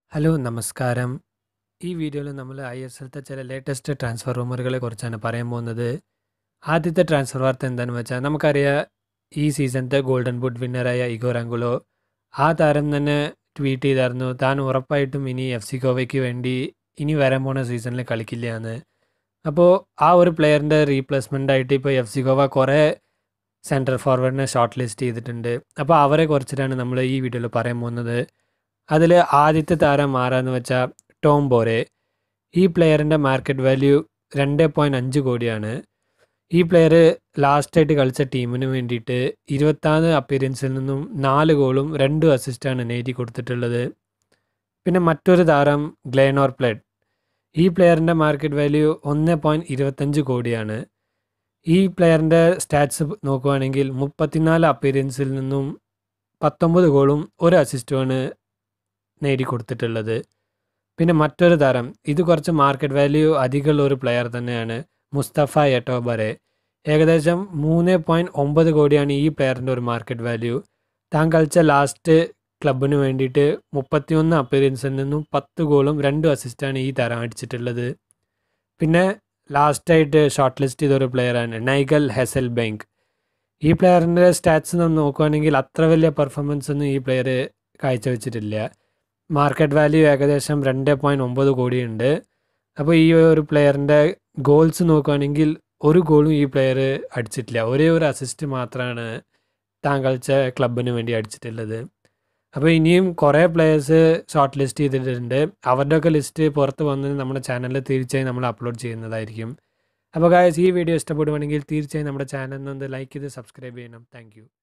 hello നമസ്കാരം ഈ വീഡിയോയിൽ നമ്മൾ ഐ എസ് എൽത്തെ ചില ലേറ്റസ്റ്റ് ട്രാൻസ്ഫർ റൂമറുകളെ കുറിച്ചാണ് പറയാൻ പോകുന്നത് ആദ്യത്തെ ട്രാൻസ്ഫർ വാർത്ത എന്താണെന്ന് വെച്ചാൽ നമുക്കറിയാം ഈ സീസണത്തെ ഗോൾഡൻ ബുട്ട് വിന്നറായ ഇഗോർ അങ്കുലോ ആ താരം തന്നെ ട്വീറ്റ് ചെയ്തായിരുന്നു താൻ ഉറപ്പായിട്ടും ഇനി എഫ് സി ഗോവയ്ക്ക് വേണ്ടി ഇനി വരാൻ പോണ സീസണിൽ കളിക്കില്ല എന്ന് അപ്പോൾ ആ ഒരു പ്ലെയറിൻ്റെ റീപ്ലേസ്മെൻ്റ് ആയിട്ട് ഇപ്പോൾ എഫ് സി ഗോവ കുറേ സെൻട്രൽ ഫോർവേഡിനെ ഷോർട്ട് ലിസ്റ്റ് ചെയ്തിട്ടുണ്ട് അപ്പോൾ അവരെ കുറിച്ചിട്ടാണ് നമ്മൾ ഈ വീഡിയോയിൽ പറയാൻ പോകുന്നത് അതിൽ ആദ്യത്തെ താരം ആരാന്ന് വെച്ചാൽ ടോം ബോറെ ഈ പ്ലെയറിൻ്റെ മാർക്കറ്റ് വാല്യൂ രണ്ട് പോയിൻറ്റ് അഞ്ച് കോടിയാണ് ഈ പ്ലെയർ ലാസ്റ്റായിട്ട് കളിച്ച ടീമിന് വേണ്ടിയിട്ട് ഇരുപത്താറ് അപ്പിയറൻസിൽ നിന്നും നാല് ഗോളും രണ്ട് അസിസ്റ്റാണ് നേടി കൊടുത്തിട്ടുള്ളത് പിന്നെ മറ്റൊരു താരം ഗ്ലേനോർ പ്ലെഡ് ഈ പ്ലെയറിൻ്റെ മാർക്കറ്റ് വാല്യൂ ഒന്ന് പോയിൻറ്റ് ഇരുപത്തഞ്ച് കോടിയാണ് ഈ പ്ലെയറിൻ്റെ സ്റ്റാറ്റ്സ് നോക്കുകയാണെങ്കിൽ മുപ്പത്തിനാല് അപ്പിയറൻസിൽ നിന്നും പത്തൊമ്പത് ഗോളും ഒരു അസിസ്റ്റുമാണ് നേടിക്കൊടുത്തിട്ടുള്ളത് പിന്നെ മറ്റൊരു താരം ഇത് കുറച്ച് മാർക്കറ്റ് വാല്യൂ അധികമുള്ള ഒരു പ്ലെയർ തന്നെയാണ് മുസ്തഫ എട്ടോബറെ ഏകദേശം മൂന്ന് പോയിൻറ്റ് ഒമ്പത് കോടിയാണ് ഈ പ്ലെയറിൻ്റെ ഒരു മാർക്കറ്റ് വാല്യൂ താൻ കളിച്ച ലാസ്റ്റ് ക്ലബിന് വേണ്ടിയിട്ട് മുപ്പത്തിയൊന്ന് അപ്പിയറൻസിൽ നിന്നും പത്ത് ഗോളും രണ്ട് അസിസ്റ്റാണ് ഈ താരം അടിച്ചിട്ടുള്ളത് പിന്നെ ലാസ്റ്റായിട്ട് ഷോർട്ട് ലിസ്റ്റ് ചെയ്ത ഒരു പ്ലെയറാണ് നൈഗൽ ഹെസൽ ബാങ്ക് ഈ പ്ലെയറിൻ്റെ സ്റ്റാറ്റ്സ് നമ്മൾ നോക്കുകയാണെങ്കിൽ അത്ര വലിയ പെർഫോമൻസ് ഒന്നും ഈ പ്ലെയർ കാഴ്ചവെച്ചിട്ടില്ല മാർക്കറ്റ് വാല്യൂ ഏകദേശം രണ്ട് പോയിൻറ്റ് ഒമ്പത് കോടിയുണ്ട് അപ്പോൾ ഈ ഒരു പ്ലെയറിൻ്റെ ഗോൾസ് നോക്കുകയാണെങ്കിൽ ഒരു ഗോളും ഈ പ്ലെയർ അടിച്ചിട്ടില്ല ഒരേ ഒരു അസിസ്റ്റ് മാത്രമാണ് താൻ കളിച്ച ക്ലബിന് വേണ്ടി അടിച്ചിട്ടുള്ളത് അപ്പോൾ ഇനിയും കുറേ പ്ലെയേഴ്സ് ഷോർട്ട് ലിസ്റ്റ് ചെയ്തിട്ടുണ്ട് അവരുടെയൊക്കെ ലിസ്റ്റ് പുറത്ത് വന്ന് നമ്മുടെ ചാനലിൽ തീർച്ചയായും നമ്മൾ അപ്ലോഡ് ചെയ്യുന്നതായിരിക്കും അപ്പോൾ ഗായസ് ഈ വീഡിയോ ഇഷ്ടപ്പെടുവാണെങ്കിൽ തീർച്ചയായും നമ്മുടെ ചാനൽ ഒന്ന് ലൈക്ക് ചെയ്ത് സബ്സ്ക്രൈബ് ചെയ്യണം താങ്ക്